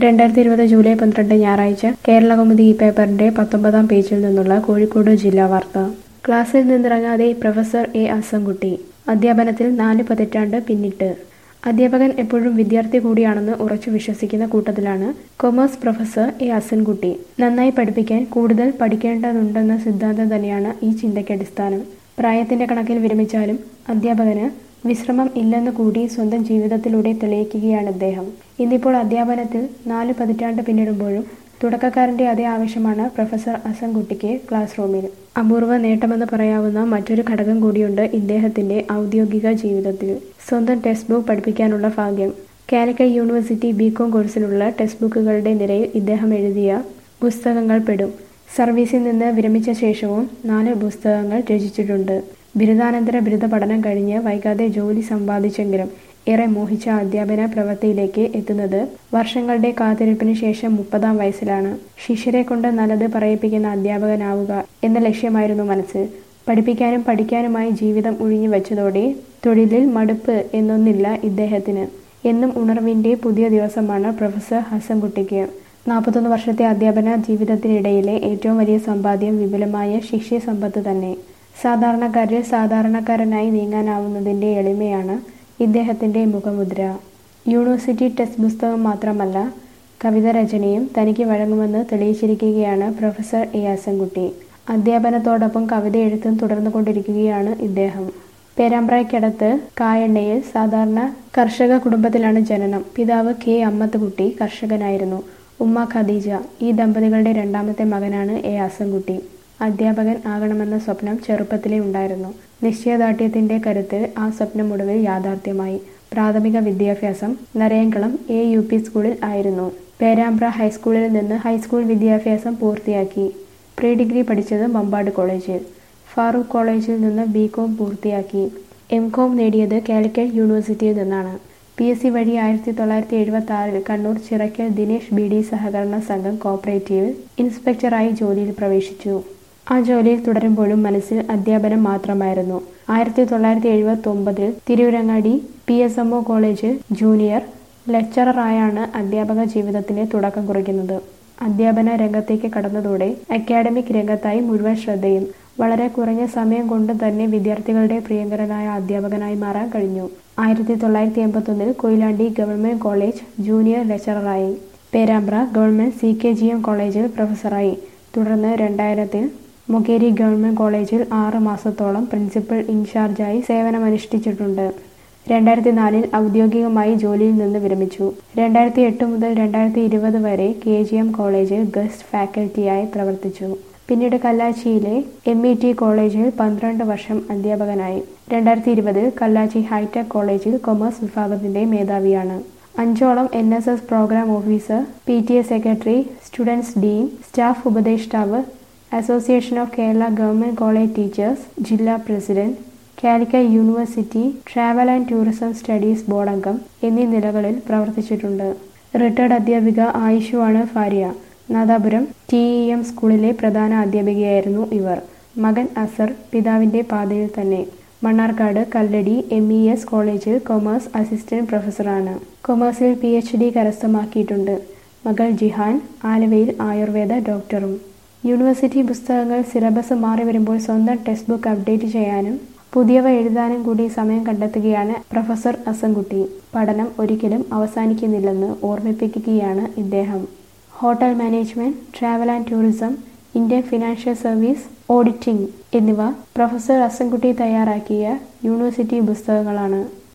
രണ്ടായിരത്തി ഇരുപത് ജൂലൈ പന്ത്രണ്ട് ഞായറാഴ്ച കേരളകൗമുദി ഈ പേപ്പറിന്റെ പത്തൊമ്പതാം പേജിൽ നിന്നുള്ള കോഴിക്കോട് ജില്ലാ വാർത്ത ക്ലാസ്സിൽ നിന്നിറങ്ങാതെ പ്രൊഫസർ എ അസംകുട്ടി അധ്യാപനത്തിൽ നാല് പതിറ്റാണ്ട് പിന്നിട്ട് അധ്യാപകൻ എപ്പോഴും വിദ്യാർത്ഥി കൂടിയാണെന്ന് ഉറച്ചു വിശ്വസിക്കുന്ന കൂട്ടത്തിലാണ് കൊമേഴ്സ് പ്രൊഫസർ എ അസൻകുട്ടി നന്നായി പഠിപ്പിക്കാൻ കൂടുതൽ പഠിക്കേണ്ടതുണ്ടെന്ന സിദ്ധാന്തം തന്നെയാണ് ഈ ചിന്തയ്ക്ക് അടിസ്ഥാനം പ്രായത്തിന്റെ കണക്കിൽ വിരമിച്ചാലും അധ്യാപകന് വിശ്രമം ഇല്ലെന്ന് കൂടി സ്വന്തം ജീവിതത്തിലൂടെ തെളിയിക്കുകയാണ് അദ്ദേഹം ഇന്നിപ്പോൾ അധ്യാപനത്തിൽ നാല് പതിറ്റാണ്ട് പിന്നിടുമ്പോഴും തുടക്കക്കാരന്റെ അതേ ആവശ്യമാണ് പ്രൊഫസർ അസൻകുട്ടിക്ക് ക്ലാസ് റൂമിൽ അപൂർവ നേട്ടമെന്ന് പറയാവുന്ന മറ്റൊരു ഘടകം കൂടിയുണ്ട് ഇദ്ദേഹത്തിന്റെ ഔദ്യോഗിക ജീവിതത്തിൽ സ്വന്തം ടെക്സ്റ്റ് ബുക്ക് പഠിപ്പിക്കാനുള്ള ഭാഗ്യം കാലിക്കറ്റ് യൂണിവേഴ്സിറ്റി ബികോം കോഴ്സിനുള്ള ടെക്സ്റ്റ് ബുക്കുകളുടെ നിരയിൽ ഇദ്ദേഹം എഴുതിയ പുസ്തകങ്ങൾ പെടും സർവീസിൽ നിന്ന് വിരമിച്ച ശേഷവും നാല് പുസ്തകങ്ങൾ രചിച്ചിട്ടുണ്ട് ബിരുദാനന്തര ബിരുദ പഠനം കഴിഞ്ഞ് വൈകാതെ ജോലി സമ്പാദിച്ചെങ്കിലും ഏറെ മോഹിച്ച അധ്യാപന പ്രവൃത്തിയിലേക്ക് എത്തുന്നത് വർഷങ്ങളുടെ കാത്തിരിപ്പിന് ശേഷം മുപ്പതാം വയസ്സിലാണ് ശിഷ്യരെ കൊണ്ട് നല്ലത് പറയിപ്പിക്കുന്ന അധ്യാപകനാവുക എന്ന ലക്ഷ്യമായിരുന്നു മനസ്സിൽ പഠിപ്പിക്കാനും പഠിക്കാനുമായി ജീവിതം ഒഴിഞ്ഞു വെച്ചതോടെ തൊഴിലിൽ മടുപ്പ് എന്നൊന്നില്ല ഇദ്ദേഹത്തിന് എന്നും ഉണർവിന്റെ പുതിയ ദിവസമാണ് പ്രൊഫസർ ഹസൻകുട്ടിക്ക് നാൽപ്പത്തൊന്ന് വർഷത്തെ അധ്യാപന ജീവിതത്തിനിടയിലെ ഏറ്റവും വലിയ സമ്പാദ്യം വിപുലമായ ശിഷ്യ സമ്പത്ത് തന്നെ സാധാരണക്കാരിൽ സാധാരണക്കാരനായി നീങ്ങാനാവുന്നതിന്റെ എളിമയാണ് ഇദ്ദേഹത്തിന്റെ മുഖമുദ്ര യൂണിവേഴ്സിറ്റി ടെക്സ്റ്റ് പുസ്തകം മാത്രമല്ല കവിത രചനയും തനിക്ക് വഴങ്ങുമെന്ന് തെളിയിച്ചിരിക്കുകയാണ് പ്രൊഫസർ എ അസൻകുട്ടി അധ്യാപനത്തോടൊപ്പം കവിത എഴുത്തും തുടർന്നുകൊണ്ടിരിക്കുകയാണ് ഇദ്ദേഹം പേരാമ്പ്രയ്ക്കടുത്ത് കായണ്ണയിൽ സാധാരണ കർഷക കുടുംബത്തിലാണ് ജനനം പിതാവ് കെ അമ്മത്തുകുട്ടി കർഷകനായിരുന്നു ഉമ്മ ഖദീജ ഈ ദമ്പതികളുടെ രണ്ടാമത്തെ മകനാണ് എ അസൻകുട്ടി അധ്യാപകൻ ആകണമെന്ന സ്വപ്നം ചെറുപ്പത്തിലേ ഉണ്ടായിരുന്നു നിശ്ചയദാർഢ്യത്തിന്റെ കരുത്തിൽ ആ സ്വപ്നം ഒടുവിൽ യാഥാർത്ഥ്യമായി പ്രാഥമിക വിദ്യാഭ്യാസം നരയംകുളം എ യു പി സ്കൂളിൽ ആയിരുന്നു പേരാമ്പ്ര ഹൈസ്കൂളിൽ നിന്ന് ഹൈസ്കൂൾ വിദ്യാഭ്യാസം പൂർത്തിയാക്കി പ്രീ ഡിഗ്രി പഠിച്ചത് മമ്പാട് കോളേജിൽ ഫാറൂഖ് കോളേജിൽ നിന്ന് ബി കോം പൂർത്തിയാക്കി എം കോം നേടിയത് കാലിക്കറ്റ് യൂണിവേഴ്സിറ്റിയിൽ നിന്നാണ് പി എസ് സി വഴി ആയിരത്തി തൊള്ളായിരത്തി എഴുപത്തി ആറിൽ കണ്ണൂർ ചിറക്കൽ ദിനേശ് ബി ഡി സഹകരണ സംഘം കോപ്പറേറ്റീവിൽ ഇൻസ്പെക്ടറായി ജോലിയിൽ പ്രവേശിച്ചു ആ ജോലിയിൽ തുടരുമ്പോഴും മനസ്സിൽ അധ്യാപനം മാത്രമായിരുന്നു ആയിരത്തി തൊള്ളായിരത്തി എഴുപത്തി ഒമ്പതിൽ Tirurangadi P S M O college junior ലെക്ചററായാണ് അധ്യാപക ജീവിതത്തിന് തുടക്കം കുറിക്കുന്നത് അധ്യാപന രംഗത്തേക്ക് കടന്നതോടെ അക്കാഡമിക് രംഗത്തായി മുഴുവൻ ശ്രദ്ധയും വളരെ കുറഞ്ഞ സമയം കൊണ്ട് തന്നെ വിദ്യാർത്ഥികളുടെ പ്രിയങ്കരനായ അധ്യാപകനായി മാറാൻ കഴിഞ്ഞു ആയിരത്തി തൊള്ളായിരത്തി എൺപത്തൊന്നിൽ കൊയിലാണ്ടി ഗവൺമെന്റ് കോളേജ് ജൂനിയർ ലെക്ചററായി Perambra government C K G M കോളേജിൽ പ്രൊഫസറായി തുടർന്ന് രണ്ടായിരത്തിൽ മുഖേരി ഗവൺമെന്റ് കോളേജിൽ ആറ് മാസത്തോളം പ്രിൻസിപ്പൽ ഇൻചാർജായി സേവനമനുഷ്ഠിച്ചിട്ടുണ്ട് രണ്ടായിരത്തി നാലിൽ ഔദ്യോഗികമായി ജോലിയിൽ നിന്ന് വിരമിച്ചു രണ്ടായിരത്തി എട്ട് മുതൽ രണ്ടായിരത്തി ഇരുപത് വരെ കെ ജി എം കോളേജിൽ ഗസ്റ്റ് ഫാക്കൽറ്റിയായി പ്രവർത്തിച്ചു പിന്നീട് കല്ലാച്ചിയിലെ എം ഇ ടി കോളേജിൽ പന്ത്രണ്ട് വർഷം അധ്യാപകനായി രണ്ടായിരത്തി ഇരുപതിൽ കല്ലാച്ചി ഹൈടെക് കോളേജിൽ കൊമേഴ്സ് വിഭാഗത്തിന്റെ മേധാവിയാണ് അഞ്ചോളം N S S programme officer P T A secretary students dean staff ഉപദേഷ്ടാവ് association of Kerala government college teachers ജില്ലാ president Calicut university travel and tourism studies board അംഗം എന്നീ നിലകളിൽ പ്രവർത്തിച്ചിട്ടുണ്ട് റിട്ടയർഡ് അധ്യാപിക ആയിഷുവാണ് ഭാര്യ നാദാപുരം ടി ഇ എം സ്കൂളിലെ പ്രധാന അധ്യാപികയായിരുന്നു ഇവർ മകൻ അസർ പിതാവിന്റെ പാതയിൽ തന്നെ Mannarkkad Kalladi M E S college commerce assistant പ്രൊഫസറാണ് കൊമേഴ്സിൽ പി എച്ച് ഡി കരസ്ഥമാക്കിയിട്ടുണ്ട് മകൾ ജിഹാൻ ആലുവയിൽ ആയുർവേദ ഡോക്ടറും യൂണിവേഴ്സിറ്റി പുസ്തകങ്ങൾ സിലബസ് മാറി വരുമ്പോൾ സ്വന്തം ടെക്സ്റ്റ് ബുക്ക് അപ്ഡേറ്റ് ചെയ്യാനും പുതിയവ എഴുതാനും കൂടി സമയം കണ്ടെത്തുകയാണ് പ്രൊഫസർ അസൻകുട്ടി പഠനം ഒരിക്കലും അവസാനിക്കുന്നില്ലെന്ന് ഓർമ്മിപ്പിക്കുകയാണ് ഇദ്ദേഹം hotel management travel and tourism Indian financial service auditing എന്നിവ പ്രൊഫസർ അസൻകുട്ടി തയ്യാറാക്കിയ യൂണിവേഴ്സിറ്റി പുസ്തകങ്ങളാണ്